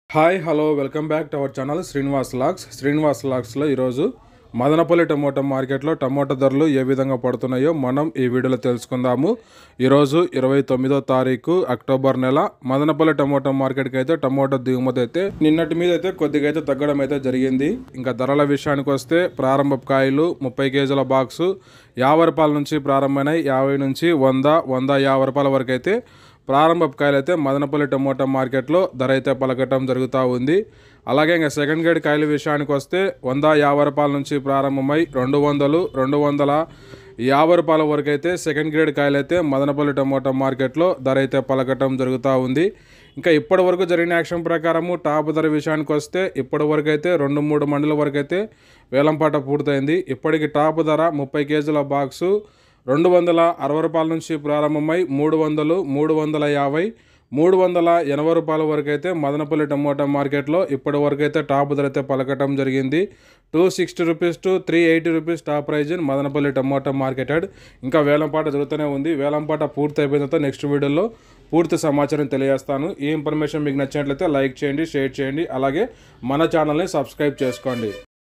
hi hello welcome back to our channel Srinivas లాక్స్ శ్రీనివాస్ లాక్స్లో ఈరోజు మదనపల్లి టమోటా మార్కెట్లో టమోటా ధరలు ఏ విధంగా పడుతున్నాయో మనం ఈ వీడియోలో తెలుసుకుందాము ఈరోజు ఇరవై తొమ్మిదో తారీఖు అక్టోబర్ నెల మదనపల్లి టమోటా మార్కెట్కి అయితే టమోటా దిగుమతి అయితే నిన్నటి మీద అయితే కొద్దిగా అయితే తగ్గడం అయితే జరిగింది ఇంకా ధరల విషయానికి వస్తే ప్రారంభ కాయలు ముప్పై కేజీల బాక్సు యాభై రూపాయల నుంచి ప్రారంభమైనాయి యాభై నుంచి వంద వంద యాభై రూపాయల వరకు అయితే ప్రారంభ కాయలు అయితే మదనపల్లి టమోటా మార్కెట్లో ధర అయితే పలకటం జరుగుతూ ఉంది అలాగే ఇంకా సెకండ్ గ్రేడ్ కాయల విషయానికి వస్తే వంద యాభై రూపాయల నుంచి ప్రారంభమై రెండు వందలు రెండు వందల యాభై రూపాయల వరకు అయితే సెకండ్ గ్రేడ్ కాయలు అయితే మదనపల్లి టమోటా మార్కెట్లో ధర అయితే పలకటం జరుగుతూ ఉంది ఇంకా ఇప్పటి వరకు జరిగిన యాక్షన్ ప్రకారము టాప్ ధర విషయానికి వస్తే ఇప్పటి వరకు అయితే రెండు మూడు మండల వరకు అయితే వేలంపాట పూర్తయింది ఇప్పటికి టాప్ ధర ముప్పై కేజీల బాక్సు రెండు వందల అరవై రూపాయల నుంచి ప్రారంభమై మూడు వందలు మూడు వందల యాభై మూడు వందల ఎనభై రూపాయల వరకు అయితే మదనపల్లి టమోటా మార్కెట్లో ఇప్పటి వరకు అయితే టాప్ ధర అయితే పలకటం జరిగింది two sixty rupees to three eighty rupees top price in Madanapalle tomato marketed ఇంకా వేలంపాట జరుగుతూనే ఉంది వేలంపాట పూర్తి అయిపోయిన తర్వాత నెక్స్ట్ వీడియోలో పూర్తి సమాచారం తెలియజేస్తాను ఈ ఇన్ఫర్మేషన్ మీకు నచ్చినట్లయితే లైక్ చేయండి షేర్ చేయండి అలాగే మన ఛానల్ని సబ్స్క్రైబ్ చేసుకోండి